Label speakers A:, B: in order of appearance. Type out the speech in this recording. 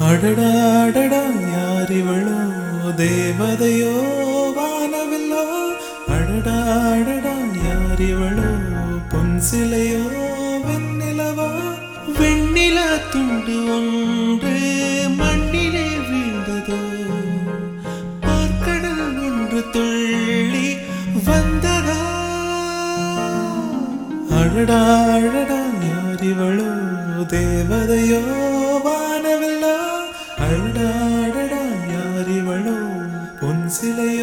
A: அடடா அடடா யாரிவளோ தேவதையோ வானவில்லோ அடடா அடடா யாரிவளோ பொன் சிலையோ வெண்ணிலவா வெண்ணில துண்டு ஒன்று மண்ணிலே வீழ்ந்ததோ பார்க்கடல் ஒன்று துள்ளி வந்ததா அழடா அழடா யாரிவளோ தேவதையோ வானவில்லோ அழடா அழடா யாரிவளோ பொன் சிலையோ